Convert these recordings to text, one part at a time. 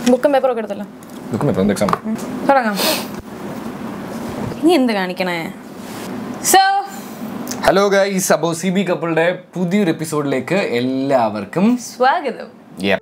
ബുക്കും പേപ്പറൊക്കെ എടുത്തല്ലോ ബുക്കും ഇപ്പം എക്സാം തുടങ്ങാം ഇനി എന്ത് കാണിക്കണേ സോ ഹലോ ഗൈസ് അപ്പോൾ സി ബി കപ്പിളുടെ പുതിയൊരു എപ്പിസോഡിലേക്ക് എല്ലാവർക്കും സ്വാഗതം Yeah.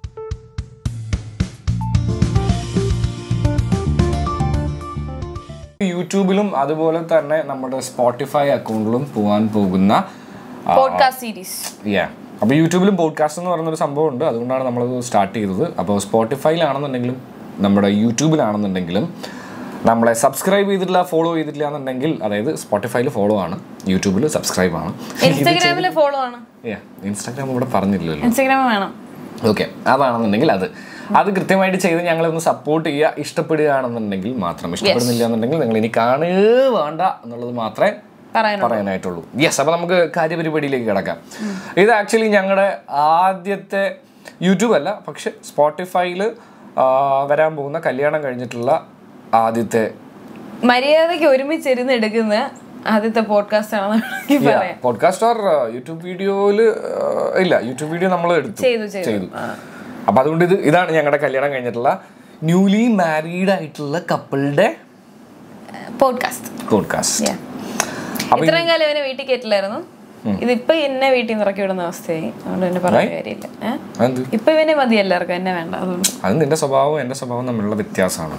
യൂട്യൂബിലും അതുപോലെ തന്നെ നമ്മുടെ സ്പോട്ടിഫൈ അക്കൗണ്ടിലും പോകാൻ പോകുന്ന പോഡ്കാസ്റ്റ് സീരീസ് യാ അപ്പോൾ യൂട്യൂബിലും പോഡ്കാസ്റ്റ് എന്ന് പറയുന്ന ഒരു സംഭവം ഉണ്ട് അതുകൊണ്ടാണ് നമ്മളത് സ്റ്റാർട്ട് ചെയ്തത് അപ്പോൾ സ്പോട്ടിഫൈയിലാണെന്നുണ്ടെങ്കിലും നമ്മുടെ യൂട്യൂബിലാണെന്നുണ്ടെങ്കിലും നമ്മളെ സബ്സ്ക്രൈബ് ചെയ്തിട്ടില്ല ഫോളോ ചെയ്തിട്ടില്ല എന്നുണ്ടെങ്കിൽ അതായത് സ്പോട്ടിഫൈയിൽ ഫോളോ ആണ് യൂട്യൂബിൽ സബ്സ്ക്രൈബ് ആണ് ഇൻസ്റ്റാഗ്രാമിൽ ഫോളോ ആണ് യാ ഇൻസ്റ്റാഗ്രാം ഇവിടെ പറഞ്ഞില്ലല്ലോ ഇൻസ്റ്റാഗ്രാം വേണം ഓക്കെ അതാണെന്നുണ്ടെങ്കിൽ അത് അത് കൃത്യമായിട്ട് ചെയ്ത് ഞങ്ങളെ ഒന്ന് സപ്പോർട്ട് ചെയ്യുക ഇഷ്ടപ്പെടുകയാണെന്നുണ്ടെങ്കിൽ മാത്രം ഇഷ്ടപ്പെടുന്നില്ല എന്നുണ്ടെങ്കിൽ നിങ്ങൾ ഇനി കാണുക വേണ്ട എന്നുള്ളത് മാത്രമേ പറയാനുള്ളൂ പറയാനായിട്ടുള്ളൂ യെസ് അപ്പോൾ നമുക്ക് കാര്യപരിപാടിയിലേക്ക് കിടക്കാം ഇത് ആക്ച്വലി ഞങ്ങളുടെ ആദ്യത്തെ യൂട്യൂബ് അല്ല പക്ഷെ സ്പോട്ടിഫൈയിൽ വരാൻ പോകുന്ന കല്യാണം കഴിഞ്ഞിട്ടുള്ള ആദ്യത്തെ മര്യാദയ്ക്ക് ഒരുമിച്ചിരുന്ന് എടുക്കുന്ന ആദ്യത്തെ പോഡ്കാസ്റ്റ് ആണെന്ന് വേണമെങ്കിൽ പറയാം പോഡ്കാസ്റ്റ് ഓർ യൂട്യൂബ് വീഡിയോയിൽ ഇല്ല യൂട്യൂബ് വീഡിയോ നമ്മൾ എടുത്തു ചെയ്തു ചെയ്തു ചെയ്തു അപ്പൊ അതുകൊണ്ട് ഇത് ഇതാണ് ഞങ്ങളുടെ കല്യാണം കഴിഞ്ഞിട്ടുള്ള ന്യൂലി മാരീഡ് ആയിട്ടുള്ള കപ്പിളുടെ പോഡ്കാസ്റ്റ് പോഡ്കാസ്റ്റ് ഇത്രയും കാലം ഇവനെ വീട്ടിൽ കയറ്റില്ലായിരുന്നു ഇതിപ്പോ എന്നെ വീട്ടിൽ നിന്ന് ഇറക്കി വിടുന്ന അവസ്ഥയായി അതുകൊണ്ട് എന്നെ പറയാൻ കാര്യമില്ല ഏഹ് അതെന്ത് ഇപ്പൊ ഇവനെ മതി എല്ലാവർക്കും എന്നെ വേണ്ട അതുകൊണ്ട് അത് നിന്റെ സ്വഭാവവും എൻ്റെ സ്വഭാവവും തമ്മിലുള്ള വ്യത്യാസമാണ്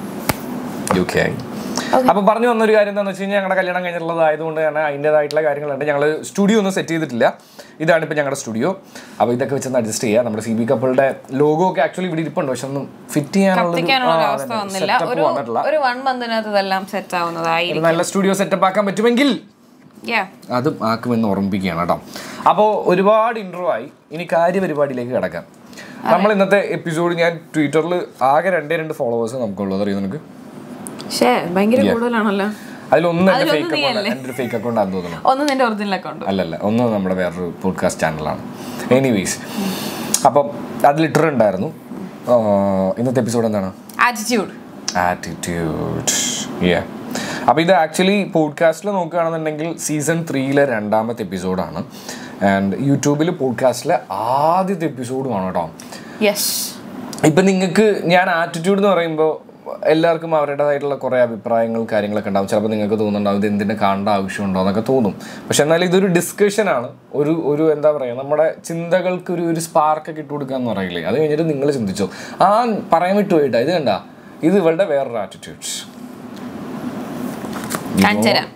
ഓക്കെ അപ്പൊ പറഞ്ഞു വന്നൊരു കാര്യം എന്താണെന്ന് വെച്ച് കഴിഞ്ഞാൽ ഞങ്ങളുടെ കല്യാണം കഴിഞ്ഞിട്ടുള്ളത് ആയതുകൊണ്ട് തന്നെ അതിൻ്റെതായിട്ടുള്ള കാര്യങ്ങളുണ്ട് ഞങ്ങൾ സ്റ്റുഡിയോ ഒന്നും സെറ്റ് ചെയ്തിട്ടില്ല ഇതാണ് ഇപ്പൊ ഞങ്ങളുടെ സ്റ്റുഡിയോ അപ്പോൾ ഇതൊക്കെ വെച്ചൊന്ന് അഡ്ജസ്റ്റ് ചെയ്യുക നമ്മുടെ സി ബി കപ്പിളുടെ ലോഗോ ഒക്കെ ആക്ച്വലി ഇവിടെ ഇരിപ്പുണ്ട് പക്ഷെ ഒന്നും ഫിറ്റ് കത്തിക്കാനുള്ള ഒരു അവസ്ഥ ചെയ്യാനുള്ള വന്നില്ല സെറ്റപ്പ് ഒരു വന്നിട്ടില്ല ഒരു വൺ മന്തിനകത്ത് ഇതെല്ലാം സെറ്റ് ഒരു ആവുന്നതായിരിക്കും നല്ല സ്റ്റുഡിയോ സെറ്റപ്പ് ആക്കാൻ പറ്റുമെങ്കിൽ Yeah. അതും ആക്കുമെന്ന് ഓർമ്മിപ്പിക്കുകയാണ് കേട്ടോ അപ്പോൾ ഒരുപാട് ഇൻട്രോ ആയി ഇനി കാര്യപരിപാടിയിലേക്ക് കിടക്കാം നമ്മൾ ഇന്നത്തെ എപ്പിസോഡ് ഞാൻ ട്വിറ്ററിൽ ആകെ രണ്ടേ രണ്ട് ഫോളോവേഴ്സ് നമുക്കുള്ളത് അറിയോ നിനക്ക് പക്ഷേ ഭയങ്കര കൂടുതലാണല്ലോ അതിലൊന്ന് എൻ്റെ അതിലൊന്ന് ഫേക്ക് നീ അക്കൗണ്ട് എൻ്റെ ഒരു ഫേക്ക് അക്കൗണ്ട് ആണെന്ന് തോന്നുന്നു ഒന്ന് നിന്റെ ഒറിജിനൽ അക്കൗണ്ട് അല്ലല്ല ഒന്ന് നമ്മുടെ വേറൊരു പോഡ്കാസ്റ്റ് ചാനലാണ് എനിവേസ് അപ്പം അതിൽ ഇട്ടർ ഉണ്ടായിരുന്നു ആ, ഇന്നത്തെ എപ്പിസോഡ് എന്താണ് ആറ്റിറ്റ്യൂഡ് ആറ്റിറ്റ്യൂഡ് യാ അപ്പോൾ ഇത് ആക്ച്വലി പോഡ്കാസ്റ്റിൽ നോക്കുകയാണെന്നുണ്ടെങ്കിൽ സീസൺ ത്രീയിലെ രണ്ടാമത്തെ എപ്പിസോഡാണ് ആൻഡ് യൂട്യൂബിൽ പോഡ്കാസ്റ്റിലെ ആദ്യത്തെ എപ്പിസോഡുമാണ് കേട്ടോ യെസ് ഇപ്പം നിങ്ങൾക്ക് ഞാൻ ആറ്റിറ്റ്യൂഡ് എന്ന് പറയുമ്പോൾ എല്ലാവർക്കും അവരുടേതായിട്ടുള്ള കുറേ അഭിപ്രായങ്ങൾ കാര്യങ്ങളൊക്കെ ഉണ്ടാവും ചിലപ്പോൾ നിങ്ങൾക്ക് തോന്നുന്നുണ്ടാവും ഇത് എന്തിൻ്റെ കാണേണ്ട ആവശ്യമുണ്ടോ എന്നൊക്കെ തോന്നും പക്ഷെ എന്നാൽ ഇതൊരു ഡിസ്കഷനാണ് ഒരു ഒരു എന്താ പറയുക നമ്മുടെ ചിന്തകൾക്ക് ഒരു ഒരു സ്പാർക്കൊക്കെ ഇട്ട് കൊടുക്കുക എന്ന് പറയില്ലേ അത് കഴിഞ്ഞിട്ട് നിങ്ങൾ ചിന്തിച്ചോ ആ പറയാൻ വിട്ടുപോയിട്ടാ ഇത് കണ്ട ഇത് ഇവളുടെ വേറൊരു ആറ്റിറ്റ്യൂഡ് കാണിച്ചു തരാം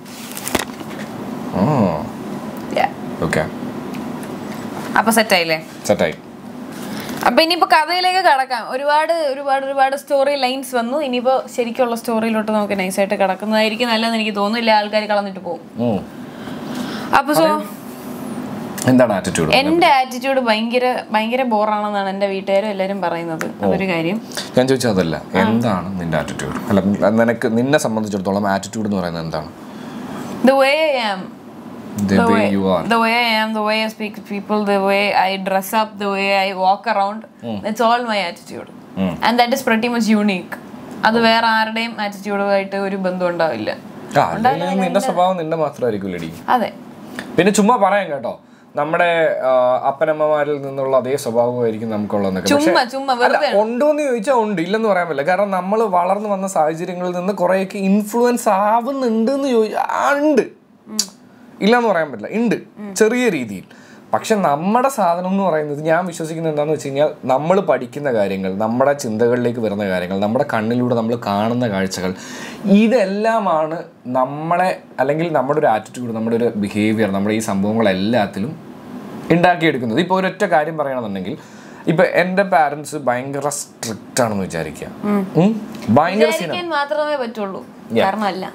Yeah. ഓക്കെ അപ്പൊ സെറ്റായില്ലേ സെറ്റായി അപ്പൊ ഇനിയിപ്പോ കഥയിലേക്ക് കടക്കാം ഒരുപാട് ഒരുപാട് ഒരുപാട് സ്റ്റോറി ലൈൻസ് വന്നു ഇനിയിപ്പോ ശരിക്കുള്ള സ്റ്റോറിയിലോട്ട് നമുക്ക് നൈസായിട്ട് കിടക്കുന്നതായിരിക്കും നല്ലതെന്ന് എനിക്ക് തോന്നുന്നില്ല ആൾക്കാർ കളഞ്ഞിട്ട് പോകും അപ്പൊ സോ എന്താണ് ആറ്റിറ്റ്യൂഡ് എന്റെ ആറ്റിറ്റ്യൂഡ് ഭയങ്കര ഭയങ്കര ബോറാണെന്നാണ് എന്റെ വീട്ടുകാരും എല്ലാരും പറയുന്നത് അതൊരു കാര്യം ഞാൻ ചോദിച്ചത് അതല്ല എന്താണ് നിന്റെ ആറ്റിറ്റ്യൂഡ് അല്ല നിനക്ക് നിന്നെ സംബന്ധിച്ചിടത്തോളം ആറ്റിറ്റ്യൂഡ് എന്ന് പറയുന്നത് എന്താണ് the way I am The the way way, you are. the way I am, the way I speak to people, the way I dress up, the way I walk around. It's all my attitude. And that is pretty much unique. അത് വേറെ ആരുടെയും ആറ്റിറ്റ്യൂഡുമായിട്ട് ഒരു ബന്ധം ഉണ്ടാവില്ല ആ അല്ലെങ്കിൽ നിന്റെ സ്വഭാവം നിന്റെ മാത്രമായിരിക്കും ലടി അതെ പിന്നെ ചുമ്മാ പറയാം കേട്ടോ നമ്മുടെ ആ, അപ്പനമ്മമാരിൽ നിന്നുള്ള അതേ സ്വഭാവമായിരിക്കും നമുക്കുള്ളതെന്നൊക്കെ പക്ഷേ ചുമ്മാ ചുമ്മാ അല്ല വെറുതെ ഉണ്ടോ എന്ന് ചോദിച്ചാൽ ഉണ്ട് ഇല്ലെന്ന് പറയാൻ പറ്റില്ല കാരണം നമ്മൾ വളർന്നു വന്ന സാഹചര്യങ്ങളിൽ നിന്ന് കുറേയൊക്കെ ഇൻഫ്ലുവൻസ് ആവുന്നുണ്ട് എന്ന് ചോദിച്ചാൽ ആ, ഉണ്ട് ഇല്ലെന്ന് പറയാൻ പറ്റില്ല ഉണ്ട് ചെറിയ രീതിയിൽ പക്ഷെ നമ്മുടെ സാധനം എന്ന് പറയുന്നത് ഞാൻ വിശ്വസിക്കുന്നത് എന്താണെന്ന് വെച്ച് കഴിഞ്ഞാൽ നമ്മൾ പഠിക്കുന്ന കാര്യങ്ങൾ നമ്മുടെ ചിന്തകളിലേക്ക് വരുന്ന കാര്യങ്ങൾ നമ്മുടെ കണ്ണിലൂടെ നമ്മൾ കാണുന്ന കാഴ്ചകൾ ഇതെല്ലാമാണ് നമ്മളെ അല്ലെങ്കിൽ നമ്മുടെ ഒരു ആറ്റിറ്റ്യൂഡ് നമ്മുടെ ഒരു ബിഹേവിയർ നമ്മുടെ ഈ സംഭവങ്ങളെല്ലാത്തിലും ഉണ്ടാക്കിയെടുക്കുന്നത് ഇപ്പോൾ ഒരൊറ്റ കാര്യം പറയണമെന്നുണ്ടെങ്കിൽ ഇപ്പൊ എൻ്റെ പാരൻസ് ഭയങ്കര സ്ട്രിക്റ്റ് ആണെന്ന് വിചാരിക്കുക ഉം? ഭയങ്കര സീന വിചാരിക്കാൻ മാത്രമേ പറ്റുള്ളൂ കാരണം അല്ല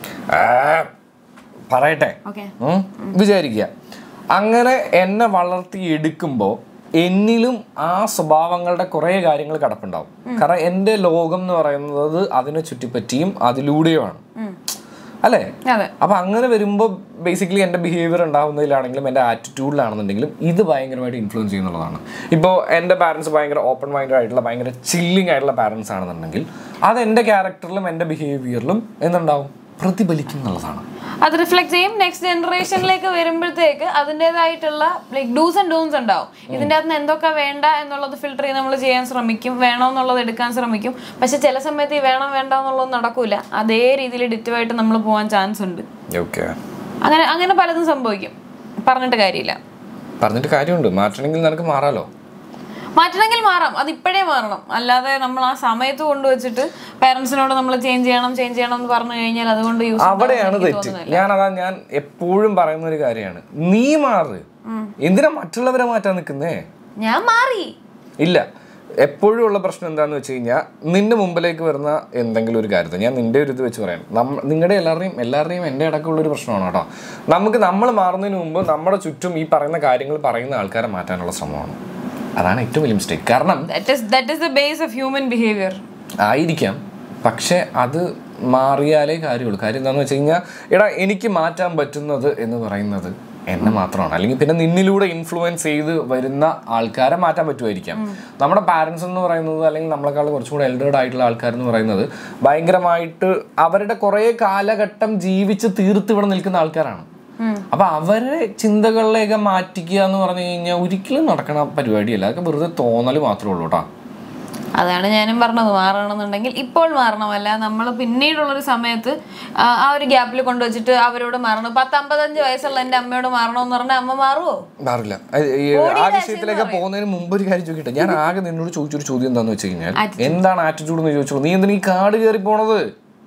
പറയട്ടെ ഓക്കെ ഉം? വിചാരിക്കുക അങ്ങനെ എന്നെ വളർത്തി എടുക്കുമ്പോൾ എന്നിലും ആ സ്വഭാവങ്ങളുടെ കുറേ കാര്യങ്ങൾ കിടപ്പുണ്ടാവും കാരണം എൻ്റെ ലോകം എന്ന് പറയുന്നത് അതിനെ ചുറ്റിപ്പറ്റിയും അതിലൂടെയുമാണ് അല്ലേ അതെ അപ്പൊ അങ്ങനെ വരുമ്പോൾ ബേസിക്കലി എൻ്റെ ബിഹേവിയർ ഉണ്ടാവുന്നതിലാണെങ്കിലും എൻ്റെ ആറ്റിറ്റ്യൂഡിലാണെന്നുണ്ടെങ്കിലും ഇത് ഭയങ്കരമായിട്ട് ഇൻഫ്ലുവൻസ് ചെയ്യുന്നുള്ളതാണ് ഇപ്പോൾ എൻ്റെ പാരൻസ് ഭയങ്കര ഓപ്പൺ മൈൻഡഡ് ആയിട്ടുള്ള ഭയങ്കര ചില്ലിങ് ആയിട്ടുള്ള പാരൻസ് ആണെന്നുണ്ടെങ്കിൽ അത് എൻ്റെ ക്യാരക്ടറിലും എൻ്റെ ബിഹേവിയറിലും എന്തുണ്ടാവും പ്രതിഫലിക്കും എന്നുള്ളതാണ് അത് റിഫ്ലക്ട് ചെയ്യും നെക്സ്റ്റ് ജനറേഷനിലേക്ക് വരുമ്പോഴത്തേക്ക് അതിൻ്റെതായിട്ടുള്ള ലൈക്ക് ഡൂസ് ആൻഡ് ഡൂൺസ് ഉണ്ടാവും ഇതിൻ്റെ അകത്ത് നിന്ന് എന്തൊക്കെ വേണ്ട എന്നുള്ളത് ഫിൽട്ടർ ചെയ്ത് നമ്മൾ ചെയ്യാൻ ശ്രമിക്കും വേണം എന്നുള്ളത് എടുക്കാൻ ശ്രമിക്കും പക്ഷെ ചില സമയത്ത് ഈ വേണം വേണ്ട എന്നുള്ളത് നടക്കൂല അതേ രീതിയിൽ ഡിറ്റുമായിട്ട് നമ്മൾ പോകാൻ ചാൻസ് ഉണ്ട് ഓക്കെ അങ്ങനെ അങ്ങനെ പലതും സംഭവിക്കും പറഞ്ഞിട്ട് കാര്യമില്ല പറഞ്ഞിട്ട് കാര്യമുണ്ട് മാറ്റണമെങ്കിൽ നിനക്ക് മാറാലോ മാറ്റണമെങ്കിൽ മാറാം അത് ഇപ്പോഴേ മാറണം അല്ലാതെ നമ്മൾ ആ സമയത്ത് കൊണ്ടുവച്ചിട്ട് പേരൻസിനോട് നമ്മൾ ചേഞ്ച് ചെയ്യണം ചേഞ്ച് ചെയ്യണം എന്ന് പറഞ്ഞു കഴിഞ്ഞാൽ അതുകൊണ്ട് യൂസ് അവിടെയാണ് തെറ്റ് ഞാനതാ ഞാൻ എപ്പോഴും പറയുന്ന ഒരു കാര്യമാണ് നീ മാറ് എന്തിനാ മറ്റുള്ളവരെ മാറ്റാൻ നിൽക്കുന്നേ ഞാൻ മാറി ഇല്ല എപ്പോഴും ഉള്ള പ്രശ്നം എന്താന്ന് വെച്ച് കഴിഞ്ഞാൽ നിന്റെ മുമ്പിലേക്ക് വരുന്ന എന്തെങ്കിലും ഒരു കാര്യത്തിൽ ഞാൻ നിന്റെ ഒരു ഇത് വെച്ച് പറയാം നമ്മ നിങ്ങളുടെ എല്ലാവരുടെയും എല്ലാവരുടെയും എൻ്റെ അടക്കമുള്ള ഒരു പ്രശ്നമാണ് കേട്ടോ നമുക്ക് നമ്മൾ മാറുന്നതിന് മുമ്പ് നമ്മുടെ ചുറ്റും ഈ പറയുന്ന കാര്യങ്ങൾ പറയുന്ന ആൾക്കാരെ മാറ്റാനുള്ള ശ്രമമാണ് അതാണ് ഏറ്റവും വലിയ മിസ്റ്റേക്ക് കാരണം that is that is the base of human behaviour ആയിരിക്കാം പക്ഷെ അത് മാറിയാലേ കാര്യമുള്ളൂ കാര്യം എന്താണെന്ന് വെച്ച് കഴിഞ്ഞാൽ എടാ എനിക്ക് മാറ്റാൻ പറ്റുന്നത് എന്ന് പറയുന്നത് എന്നെ മാത്രമാണ് അല്ലെങ്കിൽ പിന്നെ നിന്നിലൂടെ ഇൻഫ്ലുവൻസ് ചെയ്ത് വരുന്ന ആൾക്കാരെ മാറ്റാൻ പറ്റുമായിരിക്കാം നമ്മുടെ പാരൻസ് എന്ന് പറയുന്നത് അല്ലെങ്കിൽ നമ്മളെക്കാൾ കുറച്ചും കൂടെ എൽഡേർഡ് ആയിട്ടുള്ള ആൾക്കാർ എന്ന് പറയുന്നത് ഭയങ്കരമായിട്ട് അവരുടെ കുറേ കാലഘട്ടം ജീവിച്ച് തീർത്ത് ഇവിടെ നിൽക്കുന്ന ആൾക്കാരാണ് അപ്പൊ അവരെ ചിന്തകളിലേക്ക് മാറ്റിക്കുക എന്ന് പറഞ്ഞു കഴിഞ്ഞാൽ ഒരിക്കലും നടക്കണ പരിപാടിയല്ല അതൊക്കെ വെറുതെ തോന്നൽ മാത്രമേ ഉള്ളൂ കേട്ടോ അതാണ് ഞാനും പറഞ്ഞത് മാറണമെന്നുണ്ടെങ്കിൽ ഇപ്പോൾ മാറണമല്ല നമ്മൾ പിന്നീടുള്ളൊരു സമയത്ത് ആ ആ ഒരു ഗ്യാപ്പിൽ കൊണ്ടുവച്ചിട്ട് അവരോട് മാറണം പത്തമ്പത്തഞ്ച് വയസ്സുള്ള എൻ്റെ അമ്മയോട് മാറണമെന്ന് പറഞ്ഞാൽ അമ്മ മാറുമോ മാറില്ല അത് ഈ ആ വിഷയത്തിലേക്ക് പോകുന്നതിന് മുമ്പ് ഒരു കാര്യം ചോദിക്കട്ടെ ഞാൻ ആകെ നിന്നോട് ചോദിച്ചൊരു ചോദ്യം എന്താന്ന് വെച്ച് കഴിഞ്ഞാൽ എന്താണ് ആറ്റിറ്റ്യൂഡ് എന്ന് ചോദിച്ചോ നീ എന്തിനാ ഈ കാട് കയറി പോണത്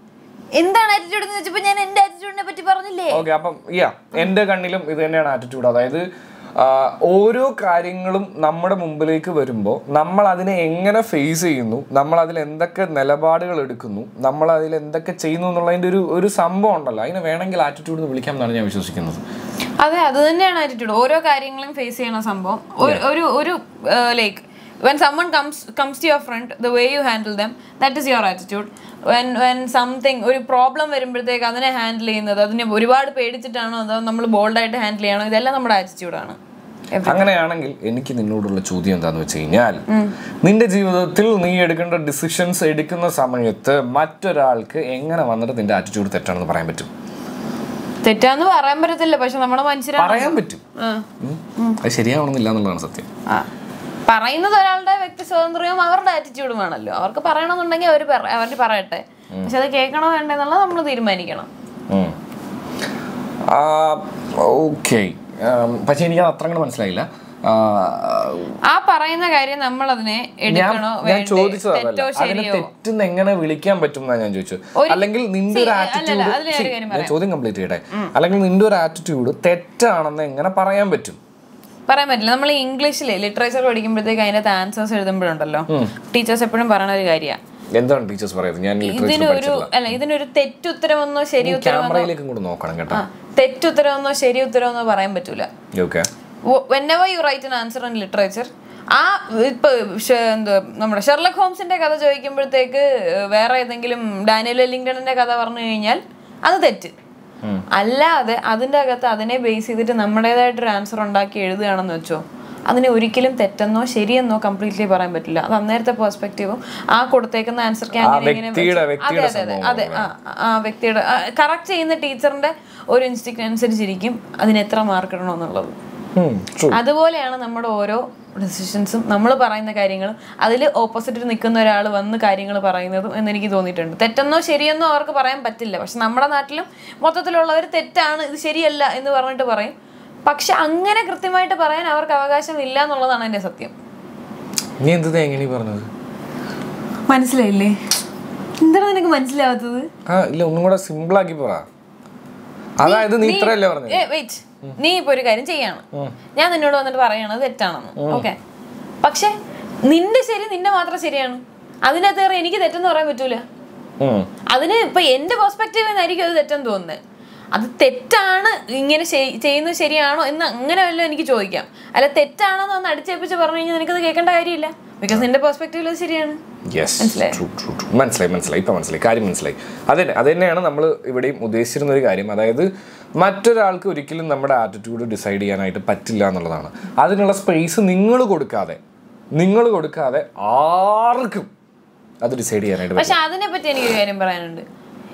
എന്താണ് ആറ്റിറ്റ്യൂഡ് എന്ന് വെച്ചപ്പോൾ ഞാൻ എൻ്റെ ആറ്റിറ്റ്യൂഡിനെ പറ്റി പറഞ്ഞില്ലേ ഓക്കെ അപ്പം യാ എൻ്റെ കണ്ണിലും ഇത് തന്നെയാണ് ആറ്റിറ്റ്യൂഡ് അതായത് ആ, ഓരോ കാര്യങ്ങളും നമ്മുടെ മുമ്പിലേക്ക് വരുമ്പോൾ നമ്മൾ അതിനെ എങ്ങനെ ഫേസ് ചെയ്യുന്നു നമ്മൾ അതിൽ എന്തൊക്കെ നിലപാടുകൾ എടുക്കുന്നു നമ്മൾ അതിൽ എന്തൊക്കെ ചെയ്യുന്നു എന്നുള്ളതിൻ്റെ ഒരു ഒരു സംഭവം ഉണ്ടല്ലോ അതിനെ വേണമെങ്കിൽ ആറ്റിറ്റ്യൂഡ് എന്ന് വിളിക്കാം എന്നാണ് ഞാൻ വിശ്വസിക്കുന്നത് അതെ അത് തന്നെയാണ് ആറ്റിറ്റ്യൂഡ് ഓരോ കാര്യങ്ങളും ഫേസ് ചെയ്യണ സംഭവം ഒരു- ഒരു ഒരു like when someone comes comes to your friend the way you handle them that is your attitude when when something ഒരു പ്രോബ്ലം വരുമ്പോഴത്തേക്ക് അതിനെ ഹാൻഡിൽ ചെയ്യുന്നത് അതിനെ ഒരുപാട് പേടിച്ചിട്ടാണോ അതോ നമ്മൾ ബോൾഡായിട്ട് ഹാൻഡിൽ ചെയ്യണോ ഇതെല്ലാം നമ്മുടെ ആറ്റിറ്റ്യൂഡാണ് അങ്ങനെയാണെങ്കിൽ എനിക്ക് നിന്നോടുള്ള ചോദ്യം എന്താന്ന് വെച്ച് കഴിഞ്ഞാൽ നിന്റെ ജീവിതത്തിൽ നീ എടുക്കേണ്ട ഡിസിഷൻസ് എടുക്കുന്ന സമയത്ത് മറ്റൊരാൾക്ക് എങ്ങനെ വന്നിട്ട് നിന്റെ ആറ്റിറ്റ്യൂഡ് തെറ്റാണെന്ന് പറയാൻ പറ്റും തെറ്റാന്ന് പറയാൻ പറ്റത്തില്ല പക്ഷെ നമ്മുടെ മനുഷ്യരാണ് പറയാൻ പറ്റും ഉം. അത് ശരിയാവണമെന്നില്ല എന്നുള്ളതാണ് സത്യം ആ. പറയുന്നത് ഒരാളുടെ വ്യക്തി സ്വാതന്ത്ര്യവും അവരുടെ ആറ്റിറ്റ്യൂഡും ആണല്ലോ അവർക്ക് പറയണമെന്നുണ്ടെങ്കിൽ അവർ അവർ പറയട്ടെ പക്ഷെ അത് കേൾക്കണോ വേണ്ടെന്നുള്ളത് നമ്മൾ തീരുമാനിക്കണം ഓക്കെ പക്ഷെ എനിക്ക് അത് അത്ര അങ്ങോട്ട് മനസ്സിലായില്ല ആ, ആ പറയുന്ന കാര്യം നമ്മൾ അതിനെ ഞാൻ എടുക്കണോ ഞാൻ വേണ്ടേ ചോദിച്ചത് അതല്ല തെറ്റോ അതിനെ ശരിയോ തെറ്റെന്ന് എങ്ങനെ വിളിക്കാൻ പറ്റും എന്നാ ഞാൻ ചോദിച്ചത് അല്ലെങ്കിൽ നിന്റെ ഒരു See, അല്ലല്ല, ആറ്റിറ്റ്യൂഡ് അതിന് ഒരു കാര്യം ഞാൻ ചോദ്യം കംപ്ലീറ്റ് ചെയ്യട്ടെ അല്ലെങ്കിൽ നിന്റെ ഒരു ആറ്റിറ്റ്യൂഡ് തെറ്റാണെന്ന് എങ്ങനെ പറയാൻ പറ്റും പറയാൻ പറ്റില്ല നമ്മൾ ഇംഗ്ലീഷിൽ ലിറ്ററേച്ചർ പഠിക്കുമ്പോഴത്തേക്ക് അതിനകത്ത് ആൻസേഴ്സ് എഴുതുമ്പോഴുണ്ടല്ലോ ടീച്ചേഴ്സ് എപ്പോഴും പറയണ ഒരു കാര്യമാണ് എന്താണ് ടീച്ചേഴ്സ് പറയുന്നത് ഞാൻ ലിറ്ററേച്ചർ ഇതിനൊരു പഠിച്ചിട്ടില്ല അല്ല ഇതിനൊരു തെറ്റുത്തരമെന്നോ ശരി ഉത്തരമെന്നോ ക്യാമറയിലേക്കും കൂടെ നോക്കണം കേട്ടോ ആ തെറ്റുത്തരമെന്നോ ശരി ഉത്തരമെന്നോ പറയാൻ പറ്റൂല okay whenever you write an answer in literature ആ ഇപ്പൊ ഷെ- എന്തുവാ നമ്മുടെ ഷെർലക് ഹോംസിന്റെ കഥ ചോദിക്കുമ്പോഴത്തേക്ക് വേറെ ഏതെങ്കിലും ഡാനിയൽ എല്ലിംഗ്ടണിന്റെ കഥ പറഞ്ഞു കഴിഞ്ഞാൽ അത് തെറ്റ് അല്ലാതെ അതിന്റെ അകത്ത് അതിനെ ബേസ് ചെയ്തിട്ട് നമ്മുടേതായിട്ടൊരു ആൻസർ ഉണ്ടാക്കി എഴുതുകയാണെന്ന് വെച്ചോ അതിനെ ഒരിക്കലും തെറ്റെന്നോ ശരിയെന്നോ കംപ്ലീറ്റ്ലി പറയാൻ പറ്റില്ല അത് അന്നേരത്തെ പെർസ്പെക്റ്റീവും ആ കൊടുത്തേക്കുന്ന ആൻസർക്ക് അങ്ങനെ ഇങ്ങനെ വ്യക്തിയുടെ- വെച്ച്- അതെ വ്യക്തിയുടെ അതെ അതെ അതെ ആ ആ വ്യക്തിയുടെ കറക്റ്റ് ചെയ്യുന്ന ടീച്ചറിന്റെ ഒരു ഇൻസ്റ്റിക്ട് അനുസരിച്ചിരിക്കും അതിന് എത്ര മാർക്ക് ഇടണമെന്നുള്ളത് ട്രൂ അതുപോലെയാണ് നമ്മുടെ ഓരോ ഡിസിഷൻസും നമ്മൾ പറയുന്ന കാര്യങ്ങളും അതിൽ ഓപ്പോസിറ്റ് നിൽക്കുന്ന ഒരാൾ വന്ന് കാര്യങ്ങൾ പറയുന്നതും എന്ന് എനിക്ക് തോന്നിയിട്ടുണ്ട് തെറ്റെന്നോ ശരിയെന്നോ അവർക്ക് പറയാൻ പറ്റില്ല പക്ഷെ നമ്മുടെ നാട്ടിലും മൊത്തത്തിലുള്ളവർ തെറ്റാണ് ഇത് ശരിയല്ല എന്ന് പറഞ്ഞിട്ട് പറയും പക്ഷെ അങ്ങനെ കൃത്യമായിട്ട് പറയാൻ അവർക്ക് അവകാശം ഇല്ല എന്നുള്ളതാണ് എൻ്റെ സത്യം നീ എന്ത് തേങ്ങണി പറഞ്ഞത് മനസ്സിലായില്ലേ എന്താണ് നിനക്ക് മനസ്സിലാവാത്തത് ആ ഇല്ല ഒന്നും കൂടെ സിമ്പിൾ ആക്കി പറ അതായത് നീ ഇത്രയല്ലേ പറഞ്ഞത് ഏ വെയിറ്റ് നീ ഇപ്പൊ ഒരു കാര്യം ചെയ്യാണ് ഞാൻ നിന്നോട് വന്നിട്ട് പറയണത് തെറ്റാണെന്ന് ഓക്കെ പക്ഷെ നിന്റെ ശരി നിന്റെ മാത്രം ശരിയാണ് അതിനകത്ത് കയറി എനിക്ക് തെറ്റെന്ന് പറയാൻ പറ്റൂല ഉം. അതിന് ഇപ്പൊ എന്റെ പെർസ്പെക്റ്റീവിൽ നിന്നായിരിക്കും അത് തെറ്റെന്ന് തോന്നുന്നത് അത് തെറ്റാണ് ഇങ്ങനെ ചെയ്- ചെയ്യുന്നത് ശരിയാണോ എന്ന് അങ്ങനെ വല്ലതും എനിക്ക് ചോദിക്കാം അല്ല തെറ്റാണോ എന്ന് അടിച്ചേപ്പിച്ച് പറഞ്ഞു കഴിഞ്ഞാൽ നിനക്കത് കേൾക്കേണ്ട കാര്യമില്ല ബിക്കോസ് നിന്റെ പെർസ്പെക്റ്റീവിൽ അത് ശരിയാണ് യെസ് ട്രൂ ട്രൂ ട്രൂ മനസ്സിലായി മനസ്സിലായി ഇപ്പം മനസ്സിലായി കാര്യം മനസ്സിലായി അതന്നെ അത് തന്നെയാണ് നമ്മൾ ഇവിടെയും ഉദ്ദേശിച്ചിരുന്ന ഒരു കാര്യം അതായത് മറ്റൊരാൾക്ക് ഒരിക്കലും നമ്മുടെ ആറ്റിറ്റ്യൂഡ് ഡിസൈഡ് ചെയ്യാനായിട്ട് പറ്റില്ല എന്നുള്ളതാണ് അതിനുള്ള സ്പേസ് നിങ്ങൾ കൊടുക്കാതെ നിങ്ങൾ കൊടുക്കാതെ ആർക്കും അത് ഡിസൈഡ് ചെയ്യാനായിട്ട് പറ്റില്ല പക്ഷെ അതിനെ പറ്റി എനിക്കൊരു കാര്യം പറയാനുണ്ട്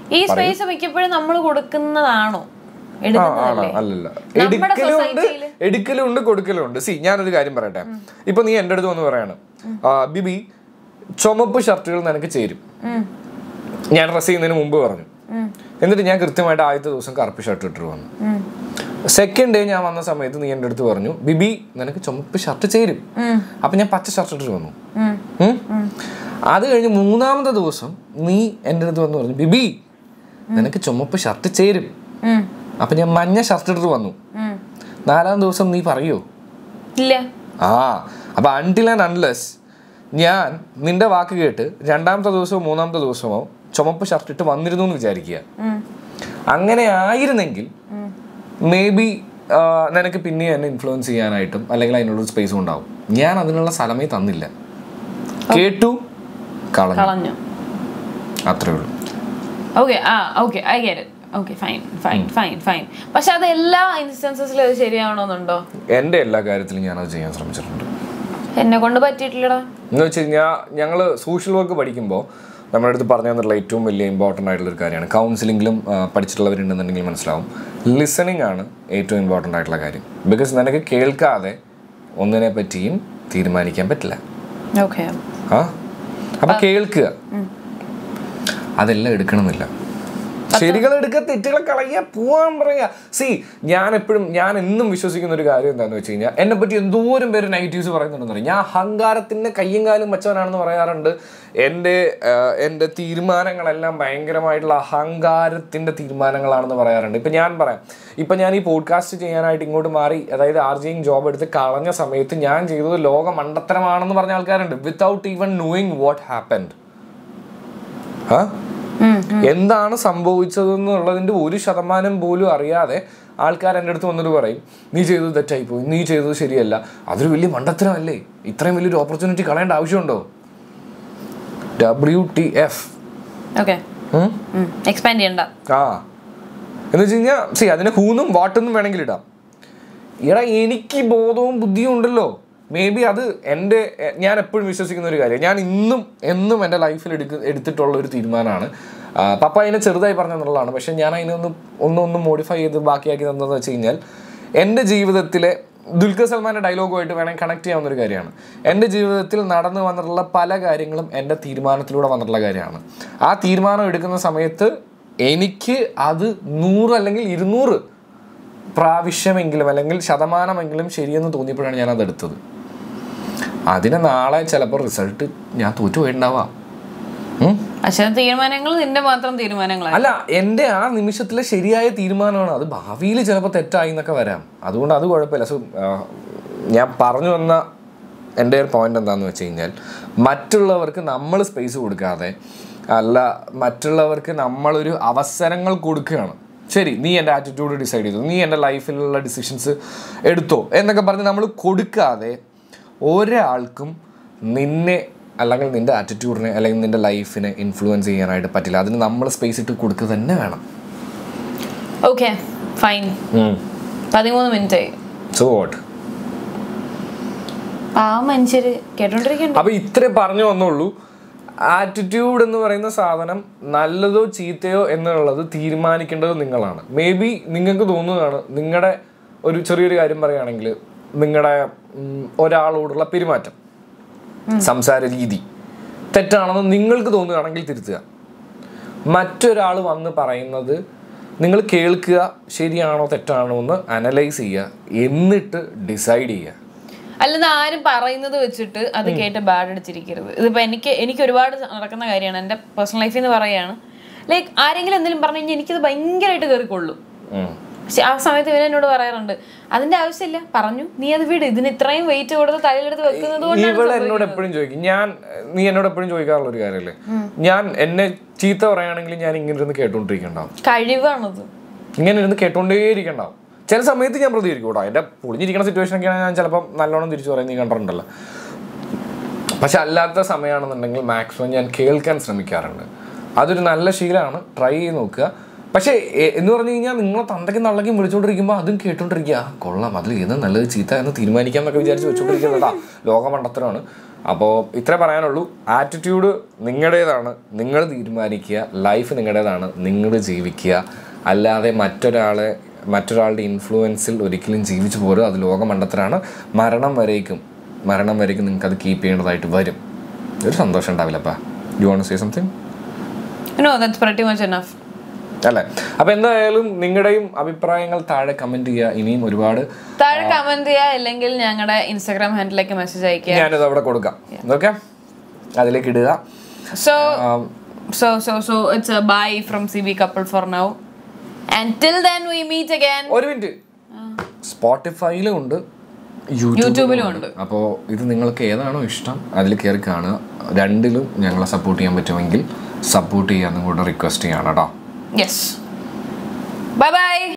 ഈ സ്പേസ് മിക്കപ്പോഴും നമ്മൾ കൊടുക്കുന്നതാണോ ആ, എടുക്കുന്നതല്ലേ ആണ് അല്ലല്ല നമ്മുടെ എടുക്കലും ഉണ്ട് society-ല് എടുക്കലും ഉണ്ട് കൊടുക്കലും ഉണ്ട് സി ഞാനൊരു കാര്യം പറയട്ടെ ഇപ്പൊ നീ എൻ്റെ അടുത്ത് വന്ന് പറയാണ് ആ, ബിബി ചുമപ്പ് ഷർട്ടുകൾ നിനക്ക് ചേരും ഉം. ഞാൻ ഡ്രസ് ചെയ്യുന്നതിന് മുമ്പ് പറഞ്ഞു ഉം. എന്നിട്ട് ഞാൻ കൃത്യമായിട്ട് ആദ്യത്തെ ദിവസം കറുപ്പ് ഷർട്ട് ഇട്ടിട്ട് വന്നു ഉം. സെക്കൻഡ് ഡേ ഞാൻ വന്ന സമയത്ത് നീ എൻ്റെ അടുത്ത് പറഞ്ഞു ബിബി നിനക്ക് ചുമപ്പ് ഷർട്ട് ചേരും ഉം. അപ്പൊ ഞാൻ പച്ച ഷർട്ട് ഇട്ടിട്ട് വന്നു ഉം. ഉം? അത് കഴിഞ്ഞ് മൂന്നാമത്തെ ദിവസം നീ എൻ്റെ അടുത്ത് വന്ന് പറഞ്ഞു ബിബി നിനക്ക് ചുമപ്പ് ഷർട്ട് ചേരും ഉം. അപ്പൊ ഞാൻ മഞ്ഞ ഷർട്ട് ഇട്ടിട്ട് വന്നു ഉം. നാലാം ദിവസം നീ പറയോ ഇല്ല ആ അപ്പൊ അൺടിൽ ആൻഡ് അൺലെസ് ഞാൻ നിന്റെ വാക്ക് കേട്ട് രണ്ടാമത്തെ ദിവസമോ മൂന്നാമത്തെ ദിവസമോ ചുമപ്പ് ഷർട്ട് ഇട്ട് വന്നിരുന്നു എന്ന് വിചാരിക്കുക ഉം. അങ്ങനെ ആയിരുന്നെങ്കിൽ മേ ബി നിനക്ക് പിന്നെ എന്നെ ഇൻഫ്ലുവൻസ് ചെയ്യാനായിട്ടും അല്ലെങ്കിൽ അതിനുള്ള സ്പേസും ഉണ്ടാവും ഞാൻ അതിനുള്ള സ്ഥലമേ തന്നില്ല കേട്ടു കളഞ്ഞു കളഞ്ഞു അത്രേ ഉള്ളൂ ഓക്കെ ആ okay I get it okay fine fine fine fine പക്ഷെ അത് എല്ലാ ഇൻസ്റ്റൻസസിലും അത് ശരിയാവണമെന്നുണ്ടോ എൻ്റെ എല്ലാ കാര്യത്തിലും ഞാനത് ചെയ്യാൻ ശ്രമിച്ചിട്ടുണ്ട് എന്നെ കൊണ്ട് പറ്റിയിട്ടില്ലടാ എന്ന് വെച്ച് കഴിഞ്ഞാൽ ഞങ്ങൾ സോഷ്യൽ വർക്ക് പഠിക്കുമ്പോൾ നമ്മുടെ അടുത്ത് പറഞ്ഞു തന്നിട്ടുള്ള ഏറ്റവും വലിയ ഇമ്പോർട്ടൻ്റ് ആയിട്ടുള്ള ഒരു കാര്യമാണ് കൗൺസിലിംഗിലും പഠിച്ചിട്ടുള്ളവരുണ്ടെന്നുണ്ടെങ്കിൽ മനസ്സിലാവും ലിസണിങ് ആണ് ഏറ്റവും ഇമ്പോർട്ടൻ്റ് ആയിട്ടുള്ള കാര്യം ബിക്കോസ് നിനക്ക് കേൾക്കാതെ ഒന്നിനെ പറ്റിയും തീരുമാനിക്കാൻ പറ്റില്ല ഓക്കെ ആ അപ്പം കേൾക്കുക അതെല്ലാം എടുക്കണമെന്നില്ല ശരികൾ എടുക്കുക തെറ്റുകൾ കളയുക പോവാൻ പറയുക സി ഞാൻ എപ്പോഴും ഞാൻ എന്നും വിശ്വസിക്കുന്ന ഒരു കാര്യം എന്താണെന്ന് വെച്ച് കഴിഞ്ഞാൽ എന്നെ പറ്റി എന്തോരം പേര് നെഗറ്റീവ്സ് പറയുന്നുണ്ടെന്ന് പറയും ഞാൻ അഹങ്കാരത്തിൻ്റെ കയ്യും കാലും വെച്ചവനാണെന്ന് പറയാറുണ്ട് എൻ്റെ ആഹ്, എൻ്റെ തീരുമാനങ്ങളെല്ലാം ഭയങ്കരമായിട്ടുള്ള അഹങ്കാരത്തിൻ്റെ തീരുമാനങ്ങളാണെന്ന് പറയാറുണ്ട് ഇപ്പം ഞാൻ പറയാം ഇപ്പം ഞാൻ ഈ പോഡ്കാസ്റ്റ് ചെയ്യാനായിട്ട് ഇങ്ങോട്ട് മാറി അതായത് ആർ ജിയും ജോബ് എടുത്ത് കളഞ്ഞ സമയത്ത് ഞാൻ ചെയ്തത് ലോക മണ്ടത്തരമാണെന്ന് പറഞ്ഞ ആൾക്കാരുണ്ട് without even knowing what happened ആ എന്താണ് സംഭവിച്ചതെന്നുള്ളതിന്റെ ഒരു ശതമാനം പോലും അറിയാതെ ആൾക്കാർ എൻ്റെ അടുത്ത് വന്നിട്ട് പറയും നീ ചെയ്തത് തെറ്റായിപ്പോയി നീ ചെയ്തത് ശരിയല്ല അതൊരു വലിയ മണ്ടത്തരമല്ലേ ഇത്രയും വലിയൊരു ഓപ്പർച്യൂണിറ്റി കളയേണ്ട ആവശ്യമുണ്ടോ W T F okay expand ചെയ്യണ്ട ആ എന്ന് വെച്ച് കഴിഞ്ഞാൽ സി അതിനെ ഹൂന്നും വാട്ടെന്നും വേണമെങ്കിൽ ഇടാം എടാ എനിക്ക് ബോധവും ബുദ്ധിയും ഉണ്ടല്ലോ മേ ബി അത് എൻ്റെ എ- ഞാൻ എപ്പോഴും വിശ്വസിക്കുന്ന ഒരു കാര്യം ഞാൻ ഇന്നും എന്നും എൻ്റെ ലൈഫിൽ എടുക്ക എടുത്തിട്ടുള്ള ഒരു തീരുമാനമാണ് ആ, പപ്പ അതിനെ ചെറുതായി പറഞ്ഞെന്നുള്ളതാണ് പക്ഷെ ഞാൻ അതിനൊന്ന് ഒന്ന് ഒന്ന് മോഡിഫൈ ചെയ്ത് ബാക്കിയാക്കി തന്നതെന്ന് വെച്ച് കഴിഞ്ഞാൽ എൻ്റെ ജീവിതത്തിലെ ദുൽഖർ സൽമാൻ്റെ ഡയലോഗുമായിട്ട് വേണമെങ്കിൽ കണക്ട് ചെയ്യാവുന്ന ഒരു കാര്യമാണ് എൻ്റെ ജീവിതത്തിൽ നടന്നു വന്നിട്ടുള്ള പല കാര്യങ്ങളും എൻ്റെ തീരുമാനത്തിലൂടെ വന്നിട്ടുള്ള കാര്യമാണ് ആ തീരുമാനം എടുക്കുന്ന സമയത്ത് എനിക്ക് അത് നൂറ് അല്ലെങ്കിൽ ഇരുന്നൂറ് പ്രാവശ്യമെങ്കിലും അല്ലെങ്കിൽ ശതമാനമെങ്കിലും ശരിയെന്ന് തോന്നിയപ്പോഴാണ് ഞാൻ അത് എടുത്തത് അതിന് നാളെ ചിലപ്പോൾ റിസൾട്ട് ഞാൻ തോറ്റു പോയിട്ടുണ്ടാവാം ഉം? പക്ഷെ തീരുമാനങ്ങൾ നിന്റെ മാത്രം തീരുമാനങ്ങളാണ് അല്ല എൻ്റെ ആ നിമിഷത്തിലെ ശരിയായ തീരുമാനമാണ് അത് ഭാവിയിൽ ചിലപ്പോൾ തെറ്റായി എന്നൊക്കെ വരാം അതുകൊണ്ട് അത് കുഴപ്പമില്ല സോ ഞാൻ പറഞ്ഞു വന്ന എൻ്റെ ഒരു പോയിന്റ് എന്താണെന്ന് വെച്ച് കഴിഞ്ഞാൽ മറ്റുള്ളവർക്ക് നമ്മൾ സ്പേസ് കൊടുക്കാതെ അല്ല മറ്റുള്ളവർക്ക് നമ്മളൊരു അവസരങ്ങൾ കൊടുക്കുകയാണ് ശരി നീ എൻ്റെ ആറ്റിറ്റ്യൂഡ് ഡിസൈഡ് ചെയ്തു നീ എൻ്റെ ലൈഫിലുള്ള ഡിസിഷൻസ് എടുത്തോ എന്നൊക്കെ പറഞ്ഞ് നമ്മൾ കൊടുക്കാതെ ഒരാൾക്കും നിന്നെ അല്ലെങ്കിൽ നിന്റെ ആറ്റിറ്റ്യൂഡിനെ അല്ലെങ്കിൽ നിന്റെ ലൈഫിനെ ഇൻഫ്ലുവൻസ് ചെയ്യാനായിട്ട് പറ്റില്ല അതിന് നമ്മൾ സ്പേസ് ഇട്ട് കൊടുക്കുക തന്നെ വേണം ഓക്കെ ഫൈൻ പതിമൂന്ന് മിനിറ്റ് ആയി സോ വാട്ട് ആ മനുഷ്യര് കേട്ടോണ്ടിരിക്കണ്ട അപ്പൊ ഇത്രേ പറഞ്ഞു വന്നുള്ളൂ ആറ്റിറ്റ്യൂഡ് എന്ന് പറയുന്ന സാധനം നല്ലതോ ചീത്തയോ എന്നുള്ളത് തീരുമാനിക്കേണ്ടത് നിങ്ങളാണ് മേ ബി നിങ്ങൾക്ക് തോന്നുന്നതാണ് നിങ്ങളുടെ ഒരു ചെറിയൊരു കാര്യം പറയുകയാണെങ്കിൽ നിങ്ങളുടെ ഒരാളോടുള്ള പെരുമാറ്റം സംസാര രീതി തെറ്റാണെന്ന് നിങ്ങൾക്ക് തോന്നുകയാണെങ്കിൽ തിരുത്തുക മറ്റൊരാൾ വന്ന് പറയുന്നത് നിങ്ങൾ കേൾക്കുക ശരിയാണോ തെറ്റാണോ എന്ന് അനലൈസ് ചെയ്യുക എന്നിട്ട് ഡിസൈഡ് ചെയ്യുക അല്ലെന്ന് ആരും പറയുന്നത് വെച്ചിട്ട് അത് കേട്ട് ബാഡ് അടിച്ചിരിക്കരുത് ഇതിപ്പോ എനിക്ക് എനിക്ക് ഒരുപാട് നടക്കുന്ന കാര്യമാണ് എൻ്റെ പേഴ്സണൽ ലൈഫിൽ നിന്ന് പറയുകയാണ് ലൈക്ക് ആരെങ്കിലും എന്തെങ്കിലും പറഞ്ഞു കഴിഞ്ഞാൽ എനിക്കത് ഭയങ്കരമായിട്ട് കയറിക്കൊള്ളു ഉം. പക്ഷെ ആ സമയത്ത് ഇവൻ എന്നോട് പറയാറുണ്ട് അതിന്റെ ആവശ്യമില്ല പറഞ്ഞു നീ അത് വിട് ഇതിന് ഇത്രയും വെയിറ്റ് കൊടുത്ത് തലയിലെടുത്ത് വെക്കുന്നത് കൊണ്ടാണ് ഇവൾ എന്നോട് എപ്പോഴും ചോദിക്കും ഞാൻ നീ എന്നോട് എപ്പോഴും ചോദിക്കാറുള്ള ഒരു കാര്യമല്ലേ ഞാൻ എന്നെ ചീത്ത പറയുകയാണെങ്കിൽ ഞാൻ ഇങ്ങനെ ഇരുന്ന് കേട്ടോണ്ടിരിക്കണ്ടാവും കഴിവാണത് ഇങ്ങനെ ഇരുന്ന് കേട്ടോണ്ടേ ഇരിക്കണ്ടാവും ചില സമയത്ത് ഞാൻ പ്രതികരിക്കും കേട്ടോ എൻ്റെ പൊളിഞ്ഞിരിക്കുന്ന സിറ്റുവേഷൻ ഒക്കെയാണ് ഞാൻ ചിലപ്പം നല്ലോണം തിരിച്ചു പറയും നീ കണ്ടിട്ടുണ്ടല്ലോ പക്ഷെ അല്ലാത്ത സമയമാണെന്നുണ്ടെങ്കിൽ മാക്സിമം ഞാൻ കേൾക്കാൻ ശ്രമിക്കാറുണ്ട് അതൊരു നല്ല ശീലമാണ് ട്രൈ ചെയ്ത് നോക്കുക പക്ഷേ എ- എന്ന് പറഞ്ഞു കഴിഞ്ഞാൽ നിങ്ങളെ തന്തയ്ക്കും തള്ളയ്ക്കും വിളിച്ചോണ്ടിരിക്കുമ്പോൾ അതും കേട്ടോണ്ടിരിക്കുക "ആ, കൊള്ളാം അതിൽ ഏത് നല്ലത് ചീത്ത എന്ന് തീരുമാനിക്കാം എന്നൊക്കെ വിചാരിച്ച് വെച്ചോണ്ടിരിക്കുന്നതാ ലോകമണ്ടത്തരമാണ് അപ്പോൾ ഇത്രേ പറയാനുള്ളൂ ആറ്റിറ്റ്യൂഡ് നിങ്ങളുടേതാണ് നിങ്ങൾ തീരുമാനിക്കുക ലൈഫ് നിങ്ങളുടേതാണ് നിങ്ങൾ ജീവിക്കുക അല്ലാതെ മറ്റൊരാളെ മറ്റൊരാളുടെ ഇൻഫ്ലുവൻസിൽ ഒരിക്കലും ജീവിച്ചു പോരുക അത് ലോകമണ്ടത്തരാണ് മരണം വരേക്കും മരണം വരേക്കും നിങ്ങൾക്ക് അത് കീപ്പ് ചെയ്യേണ്ടതായിട്ട് വരും ഒരു സന്തോഷം ഉണ്ടാവില്ലപ്പാ you won't say something no that's pretty much enough അല്ലേ അപ്പൊ എന്തായാലും നിങ്ങളുടെയും അഭിപ്രായങ്ങൾ താഴെ കമന്റ് ചെയ്യുക ഇനിയും ഒരുപാട് താഴെ കമന്റ് ചെയ്യുക അല്ലെങ്കിൽ ഞങ്ങളുടെ ഇൻസ്റ്റാഗ്രാം ഹാൻഡിലേക്ക് മെസ്സേജ് അയക്കുക ഞാനിത് അവിടെ കൊടുക്കാം ഓക്കെ അതിലേക്ക് ഇടുക so um, so so so it's a bye from CB couple for now until then we meet again ഒരു മിനിറ്റ് സ്പോട്ടിഫൈയിലും ഉണ്ട് യൂട്യൂബിലും ഉണ്ട് അപ്പോൾ ഇത് നിങ്ങൾക്ക് ഏതാണോ ഇഷ്ടം അതിൽ കയറി കാണുക രണ്ടിലും ഞങ്ങളെ സപ്പോർട്ട് ചെയ്യാൻ പറ്റുമെങ്കിൽ സപ്പോർട്ട് ചെയ്യാന്നും കൂടെ റിക്വസ്റ്റ് ചെയ്യാണ് കേട്ടോ yes bye bye